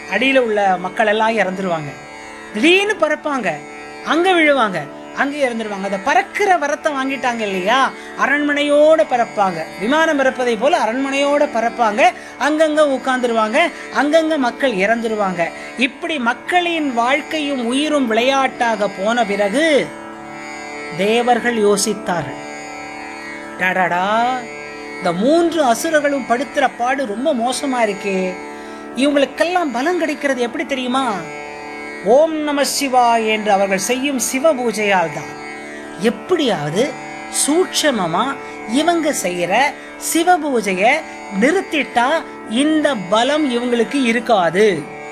அடியில உள்ள மக்கள் எல்லாம் இறந்துருவாங்க திடீர்னு பறப்பாங்க அங்க விழுவாங்க அங்கே இறந்துருவாங்க அந்த பறக்கிற வரத்தை வாங்கிட்டாங்க இல்லையா அரண்மனையோட பறப்பாங்க விமானம் பறப்பதை போல அரண்மனையோட பறப்பாங்க அங்கங்க உட்கார்ந்துருவாங்க அங்கங்க மக்கள் இறந்துருவாங்க இப்படி மக்களின் வாழ்க்கையும் உயிரும் விளையாட்டாக போன பிறகு தேவர்கள் யோசித்தார்கள் டாடாடா இந்த மூன்று அசுரர்களும் படுத்துற பாடு ரொம்ப மோசமா இருக்கே இவங்களுக்கெல்லாம் பலம் கிடைக்கிறது எப்படி தெரியுமா ஓம் நம சிவா என்று அவர்கள் செய்யும் சிவ பூஜையால் தான் எப்படியாவது சூட்சமமா இவங்க செய்யற சிவ பூஜைய நிறுத்திட்டா இந்த பலம் இவங்களுக்கு இருக்காது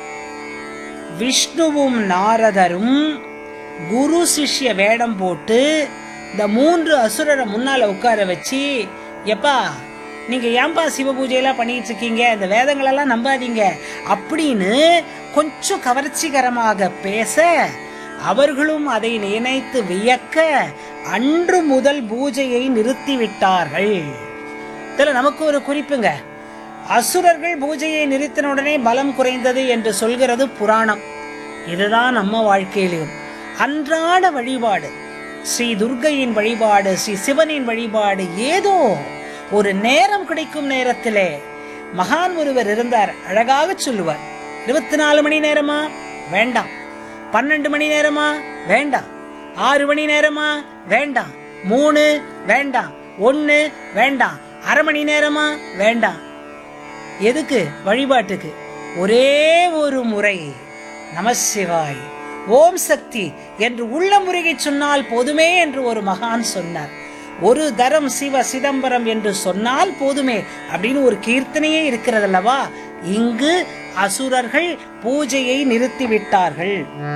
விஷ்ணுவும் நாரதரும் குரு சிஷ்ய வேடம் போட்டு இந்த மூன்று அசுரரை முன்னால உட்கார வச்சு எப்பா நீங்க ஏன்பா சிவ பூஜையெல்லாம் பண்ணிட்டு இருக்கீங்க இந்த வேதங்களெல்லாம் நம்பாதீங்க அப்படின்னு கொஞ்சம் கவர்ச்சிகரமாக பேச அவர்களும் அதை நினைத்து வியக்க அன்று முதல் பூஜையை நிறுத்திவிட்டார்கள் இதுல நமக்கு ஒரு குறிப்புங்க அசுரர்கள் பூஜையை நிறுத்தின உடனே பலம் குறைந்தது என்று சொல்கிறது புராணம் இதுதான் நம்ம வாழ்க்கையிலும் அன்றாட வழிபாடு ஸ்ரீ துர்க்கையின் வழிபாடு ஸ்ரீ சிவனின் வழிபாடு ஏதோ ஒரு நேரம் கிடைக்கும் நேரத்திலே மகான் ஒருவர் இருந்தார் அழகாக சொல்லுவார் இருபத்தி நாலு மணி நேரமா வேண்டாம் பன்னெண்டு மணி நேரமா வேண்டாம் ஆறு மணி நேரமா வேண்டாம் மூணு வேண்டாம் ஒன்னு வேண்டாம் அரை மணி நேரமா வேண்டாம் எதுக்கு வழிபாட்டுக்கு ஒரே ஒரு முறை நமசிவாய் ஓம் சக்தி என்று உள்ள முருகை சொன்னால் போதுமே என்று ஒரு மகான் சொன்னார் ஒரு தரம் சிவ சிதம்பரம் என்று சொன்னால் போதுமே அப்படின்னு ஒரு கீர்த்தனையே இருக்கிறதல்லவா இங்கு அசுரர்கள் பூஜையை நிறுத்திவிட்டார்கள்